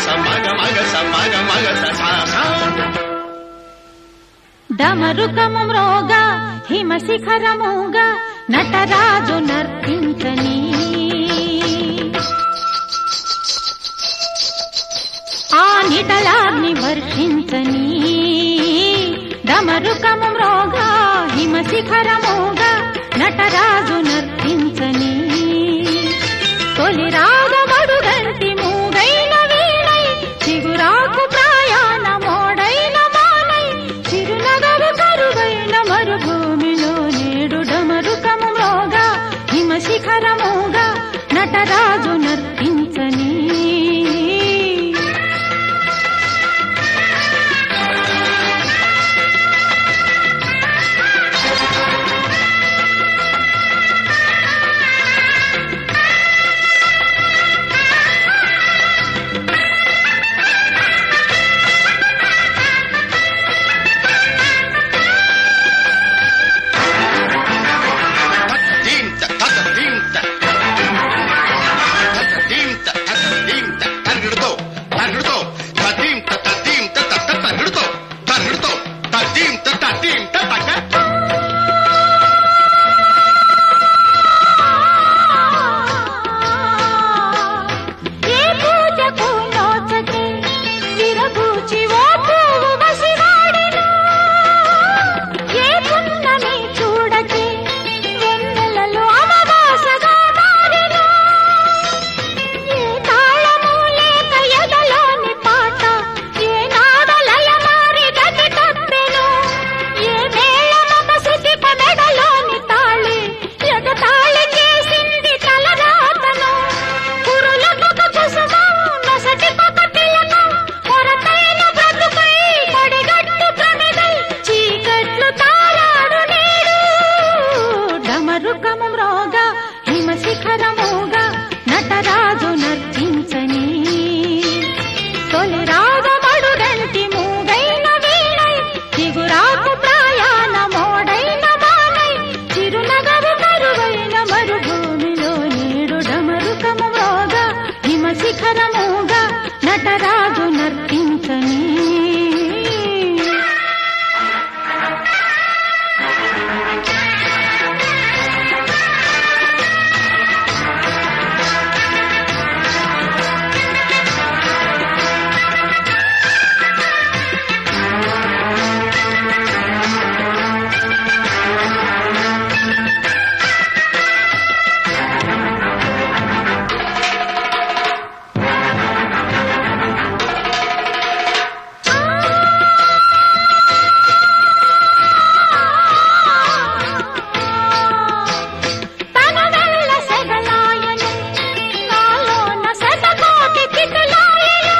స మగ మగ స మగ మగ స సా సా డమరుకము మ్రోగా హిమ శిఖరముగా నటరాజు నర్తించని ఆ నిటలాగ్ని వర్షించని డమరుకము మ్రోగా హిమ శిఖరముగా నటరాజు నర్తించని తొలి రాగమడుగంటి మూగైన వీణై చిగురాకు ప్రాయాణ మోడైన మానై చిరునగరు కరువైన మరుభూమిలో నేడు డమరుకము మ్రోగా హిమ శిఖరముగా నటరాజు నర్తించని దీం త తత దీం త తత దీం త తత దీం త తన్నుడుతో తన్నుడుతో తదీం త తదీం త తత తన్నుడుతో తన్నుడుతో తదీం త తదీం త తక ఏ పూజకు నోచకే విరబూచి ఓ పువ్వు వసివాడెను. ఏ పున్నమి చూడకే వెన్నెలలో అమావాసగా మారెను. ఏ తాళము లేక ఎదలోని పాట ఏ నాడలయ మారి గతి తప్పెను. ఏ మేళమొక సిటిక మెడలోని తాళి ఎగతాళి చేసింది తలరాతను. కురులకొక కుసుమం, నొసటికొక తిలకం, కొరతైన బ్రతుకై కొడిగట్టు ప్రమిదై చీకట్లు తారాడు నేడు. డమరుకము మ్రోగా హిమ శిఖరముగా నటరాజు నర్తించని తొలి రాగమడుగంటి మూగైన వీణై చిగురాకు ప్రాయాణ మోడైన మానై చిరునగరు కరువైన మరుభూమిలో నేడు డమరుకము మ్రోగా హిమ శిఖరముగా నటరాజు నర్తించని తన నల్ల సెగలాయను నాలోన శతకోటి కిటలాయను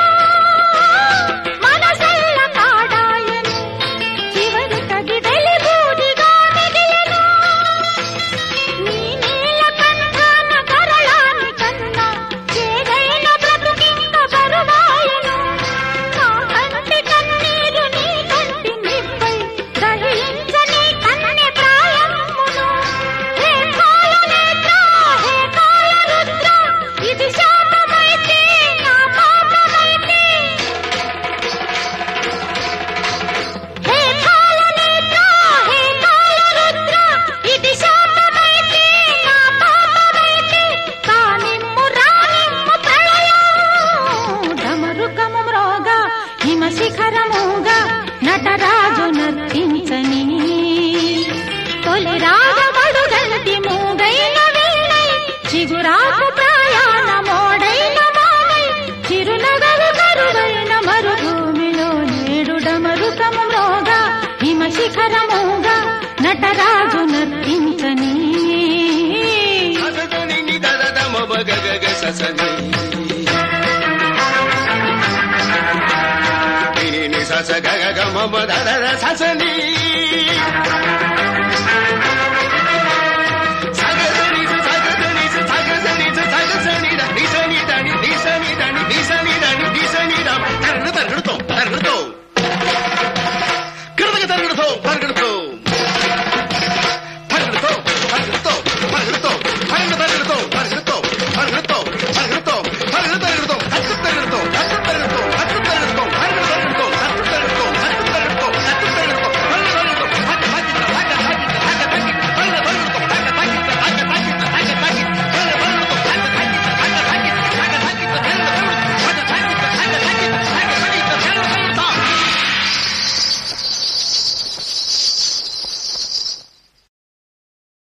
మనసెల్ల కాడాయను చివరికది వెలిబూడిగా మిగిలెను నీ నీల కంఠాన కరళాని కన్నా చేదైన బ్రతుకింక బరువాయను నా కంటి కన్నీరు నీ కంటి నిప్పై గ్రహించని కన్నె ప్రాయమును హే కాలనేత్ర హే కాలరుద్ర ఇది శాపమైతే నా పాపమైతే హే కాలనేత్ర హే కాలరుద్ర ఇది శాపమైతే నా పాపమైతే కానిమ్ము రానిమ్ము ప్రళయం డమరుకము మ్రోగా హిమ శిఖరముగా నటరాజు నర్తించని తొలి రాగబడుగంటి మూగైన వీణై చిగురాకు ప్రాయాణ మోడైన మానై చిరునగరు కరువైన మరుభూమిలో నేడు డమరుకము మ్రోగా హిమ శిఖరముగా నటరాజు నర్తించని ససదని ని దద దమ బగ గగ ససని ని ని సస గగ గమ బ దద ద ససని